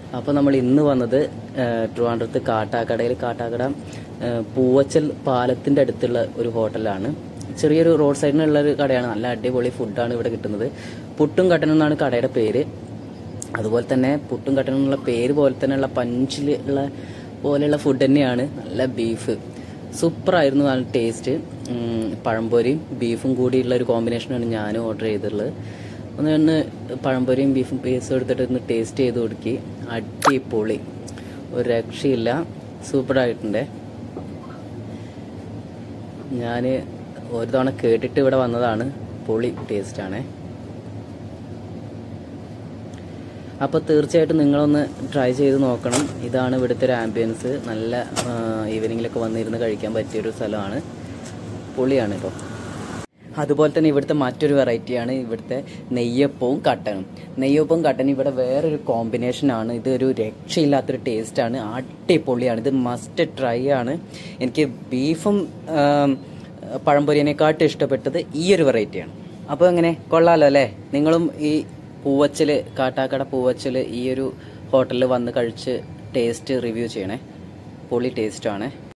അപ്പോൾ നമ്മൾ ഇന്ന് വന്നത് ഏഹ്, ട്രിവാൻഡ്രത്ത് കാട്ടാക്കടയിൽ കാട്ടാക്കട ഏഹ്, പൂവച്ചൽ പാലത്തിൻ്റെ അടുത്തുള്ള ഒരു ഹോട്ടലാണ് ചെറിയൊരു റോഡ് സൈഡിനുള്ള ഒരു കടയാണ് നല്ല അടിപൊളി ഫുഡാണ് ഇവിടെ കിട്ടുന്നത് പുട്ടും കട്ടനും എന്നാണ് കടയുടെ പേര് അതുപോലെ തന്നെ പുട്ടും കട്ടനും എന്നുള്ള പേര് പോലെ തന്നെയുള്ള പഞ്ചിൽ ഉള്ള പോലെയുള്ള ഫുഡ് തന്നെയാണ് നല്ല ബീഫ് സൂപ്പറായിരുന്നു നല്ല ടേസ്റ്റ് പഴംപൊരിയും ബീഫും കൂടിയുള്ള ഒരു കോമ്പിനേഷനാണ് ഞാൻ ഓർഡർ ചെയ്തിട്ടുള്ളത് ഒന്ന് ഒന്ന് പഴംപൊരിയും ബീഫും പീസും എടുത്തിട്ട് ഒന്ന് ടേസ്റ്റ് ചെയ്ത് കൊടുക്കി അടിപൊളി ഒരു രക്ഷയില്ല സൂപ്പറായിട്ടുണ്ട് ഞാൻ ഒരു തവണ കേട്ടിട്ട് ഇവിടെ വന്നതാണ് പൊളി ടേസ്റ്റാണേ അപ്പോൾ തീർച്ചയായിട്ടും നിങ്ങളൊന്ന് ട്രൈ ചെയ്ത് നോക്കണം ഇതാണ് ഇവിടുത്തെ ഒരു ആംബിയൻസ് നല്ല ഈവനിങ്ങിലൊക്കെ വന്നിരുന്ന് കഴിക്കാൻ പറ്റിയൊരു സ്ഥലമാണ് പൊളിയാണ് കേട്ടോ അതുപോലെ തന്നെ ഇവിടുത്തെ മറ്റൊരു വെറൈറ്റിയാണ് ഇവിടുത്തെ നെയ്യപ്പവും കട്ടനും നെയ്യപ്പവും കട്ടനും ഇവിടെ വേറൊരു കോമ്പിനേഷനാണ് ഇതൊരു രക്ഷയില്ലാത്തൊരു ടേസ്റ്റാണ് അടിപൊളിയാണ് ഇത് മസ്റ്റ് ട്രൈ ആണ് എനിക്ക് ബീഫും ആം, പഴംപൊരിയനെക്കാട്ടും ഇഷ്ടപ്പെട്ടത് ഈ ഒരു വെറൈറ്റിയാണ് അപ്പോൾ എങ്ങനെ കൊള്ളാലോ അല്ലേ നിങ്ങളും ഈ പൂവച്ചൽ കാട്ടാക്കട പൂവച്ചൽ ഈ ഒരു ഹോട്ടലിൽ വന്ന് കഴിച്ച് ടേസ്റ്റ് റിവ്യൂ ചെയ്യണേ പൊളി ടേസ്റ്റാണ്